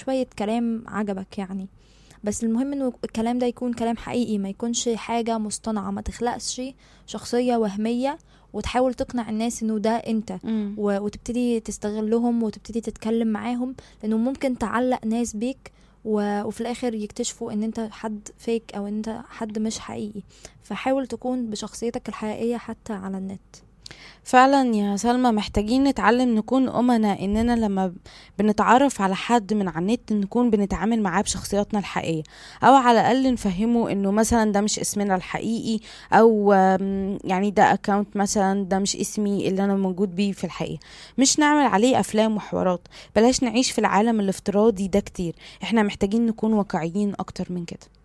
شوية كلام عجبك يعني بس المهم انه الكلام ده يكون كلام حقيقي ما يكونش حاجة مصطنعة ما تخلقش شخصية وهمية وتحاول تقنع الناس انه ده انت مم. و- وتبتدي تستغلهم وتبتدي تتكلم معاهم لانه ممكن تعلق ناس بيك و- وفي الاخر يكتشفوا ان انت حد فيك او ان انت حد مش حقيقي فحاول تكون بشخصيتك الحقيقية حتى على النت فعلا يا سلمى محتاجين نتعلم نكون أمنا إننا لما بنتعرف على حد من على النت نكون بنتعامل معاه بشخصياتنا الحقيقية أو على الأقل نفهمه إنه مثلا ده مش اسمنا الحقيقي أو آم، يعني ده أكاونت مثلا ده مش اسمي اللي أنا موجود بيه في الحقيقة مش نعمل عليه أفلام وحوارات بلاش نعيش في العالم الافتراضي ده كتير احنا محتاجين نكون واقعيين أكتر من كده